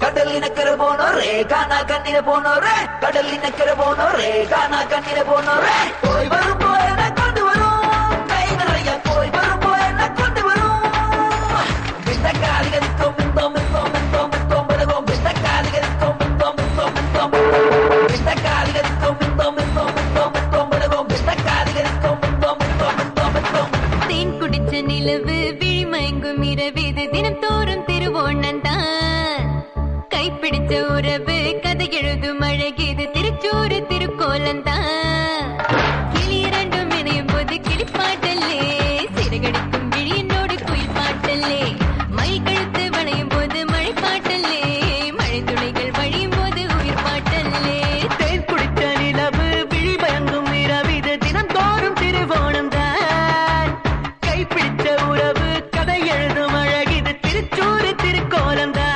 கடலினக்கரை போனோரே காணா கண்ணில போனோரே கடலினக்கரை போனோரே காணா கண்ணில போனோரே போய் வரும் போய் என்ன கொண்டு வரும் கை நிறைய போய் வரும் போய் என்ன கொண்டு வரும் விட்ட காலிகரிக்கும் மிந்தோம் மிந்தோம் மிந்தோம் மிந்தோம் விடுவோம் விட்ட காலிகரிக்கும் மிந்தோம் மிந்தோம் மிந்தோம் விட்ட காலிகரிக்கும் மிந்தோம் மிந்தோம் மிந்தோம் மிந்தோம் விடுவோம் விட்ட காலிகரிக்கும் மிந்தோம் மிந்தோம் மிந்தோம் மிந்தோம் தேன் குடிச்ச நிலவு விழிமயங்கும் இரவிது தினம் தோறும் திருவோணன் தான் கைப்பிடிச்ச உறவு கதை எழுதும் அழகிது திருச்சூறு திருக்கோலம் தான் கிளி இரண்டும் இணையும் போது கிளிப்பாட்டல்லே சிறகடிக்கும் விழியினோடு குயில் பாட்டல்லே மயில் கழுத்து வளையும் போது மழை பாட்டல்லே மழை துளிகள் வழியும் போது உயிர் பாட்டல்லே தேன் குடித்த நிலவு விழி பயங்கும் இரவிது தினந்தோறும் திருவோணம் தான் கைப்பிடித்த உறவு கதை எழுதும் அழகிது திருச்சூறு திருக்கோலம் தான்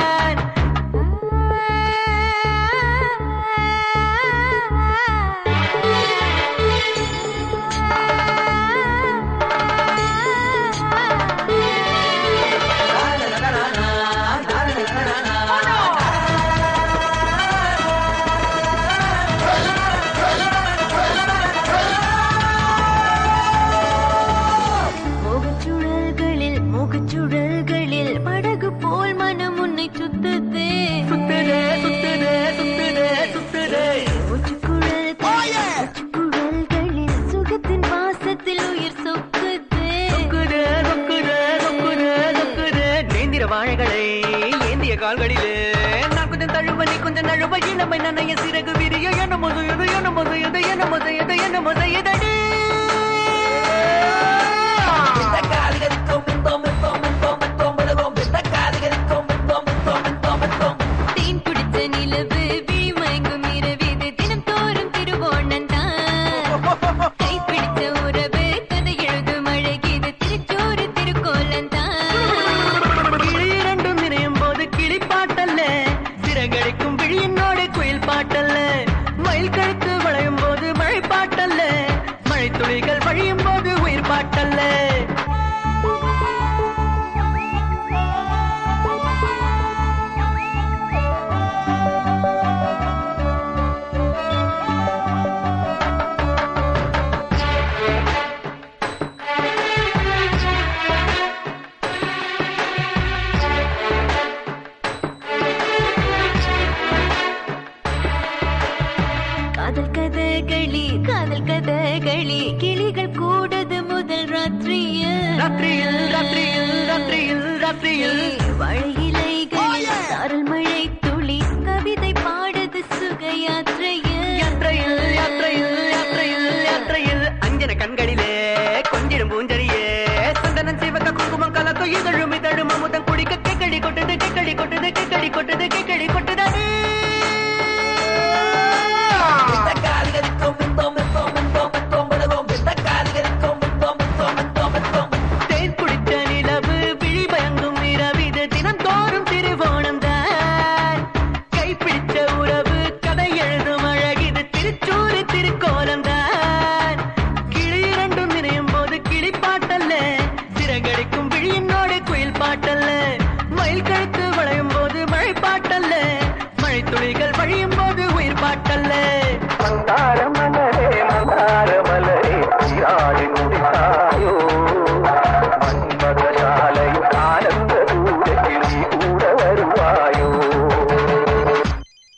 மோகச்சுழல்களில் மோகச்சுழல்களில் படகு போல் மனம் உன்னை சுத்துதே சுத்துதே சுத்துதே சுத்துதே சுத்துதே மூச்சுக்குழல் மூச்சுக்குழல்களில் சுகத்தின் வாசத்தில் உயிர் சொக்குதே சொக்குதே சொக்குதே சொக்குதே சொக்குதே நேந்திர வாழைகளை ஏந்திய கால்களிலே நான் கொஞ்சம் தழுவ நீ கொஞ்சம் நழுவ இளமை நனைய சிறகு விரிய என முதையது என முதையது என முதையது என முதையதடி விட்ட காலிகரிக்கும் மிந்தோம் மிந்தோம் மிந்தோம் மிந்தோம் விடுவோம் விட்ட காலிகரிக்கும் மிந்தோம் மிந்தோம் மிந்தோம் மிந்தோம் தேன் குடிச்ச நிலவு விழிமயங்கும் இரவிது தினம் தோறும் திருவோணன் தான் கைப்பிடிச்ச உறவு கதை எழுதும் அழகிது திருச்சூறு திருக்கோலம் தான் கிளி இரண்டும் இணையும் போது கிளி பாட்டல்ல சிறகடிக்கும் விழியினோடு குயில் பாட்டல்ல மயில் கழுத்து வளையும் போது மழை பாட்டல்ல மழை துளிகள் வழியும் போது உயிர் பாட்டல்ல காதல் கதகளி காதல் கதகளி கிளிகள் கூடது முதல் ராத்திரியில் ராத்திரியில் ராத்திரியில் ராத்திரியில் ராத்திரியில் வாழை இலைகளில் சாரல் மழை துளி கவிதை பாடுது சுக யாத்திரையில் யாத்திரையில் யாத்திரையில் யாத்திரையில் யாத்திரையில் அஞ்சன கண்களிலே கொஞ்சிடும் பூஞ்சரியே சந்தனம் சிவக்க குங்குமம் கலக்கும் இதழும் இதழும் அமுதம் குடிக்க கேக்கடி கொட்டுது கேக்கடி கொட்டுது கேக்கடி கொட்டுது கேக்கடி கொட்டுது